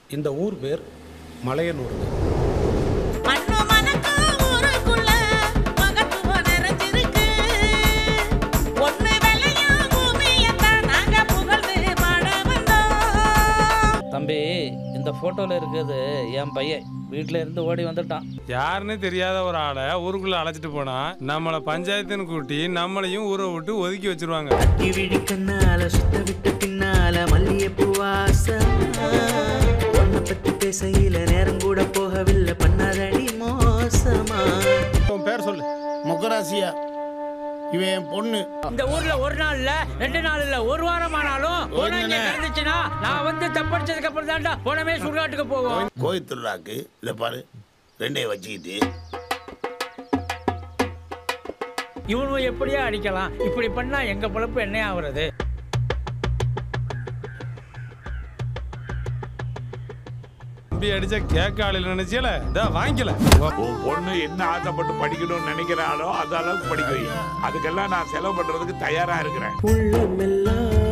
இந்த ஊர் பேர் மலையனூருங்க மண்ணு மணக்கும் ஊருக்குள்ள மகத்துவம் நிறைஞ்சிருக்கு. ஒண்ணு விளையும் பூமியைத்தான் நாங்க புகழ்ந்து பாட வந்தோம். தம்பி இந்த ஃபோட்டோவில் இருக்கிறது என் பையன் வீட்டில் இருந்து ஓடி வந்துட்டான் யாருன்னு தெரியாத ஒரு ஆளை ஊருக்குள்ள அழைச்சிட்டு போனா நம்மளை பஞ்சாயத்துன்னு கூட்டி நம்மளையும் ஊரை விட்டு ஒதுக்கி வச்சிருவாங்க இவிழி கண்ணால சுத்த விட்டு பின்னால மல்லிகைப்பூ வாசமா உன்னை பத்தி பேசையில நேரம் கூட போகவில்லை பண்ணாதடி மோசமா உன் பேர் சொல்லு முக்கராசியா இவன் என் பொண்ணு இந்த ஊர்ல ஒரு நாள் இல்ல ரெண்டு நாள் இல்ல ஒரு வாரம் ஆனாலும் போன இங்க நடந்துச்சுன்னா நான் வந்து தப்படிச்சதுக்கு அப்புறம் தான்டா போனமே சுடுகாட்டுக்கு போகும் கோயில் திருவிழாக்கு இதை பாரு ரெண்டையும் வச்சுக்கிட்டு இவனும் எப்படியா அடிக்கலாம் இப்படி பண்ணா எங்க பொழப்பு என்ன ஆகுறது தம்பி அடிச்சா கேட்க ஆளில் நினைச்சல இதா வாங்கிக்கல உன் பொண்ணு என்ன ஆசைப்பட்டு படிக்கணும்னு நினைக்கிறாளோ அந்த அளவுக்கு படிக்க வை அதுக்கெல்லாம் நான் செலவு பண்றதுக்கு தயாரா இருக்கிறேன் உள்ளமெல்லாம்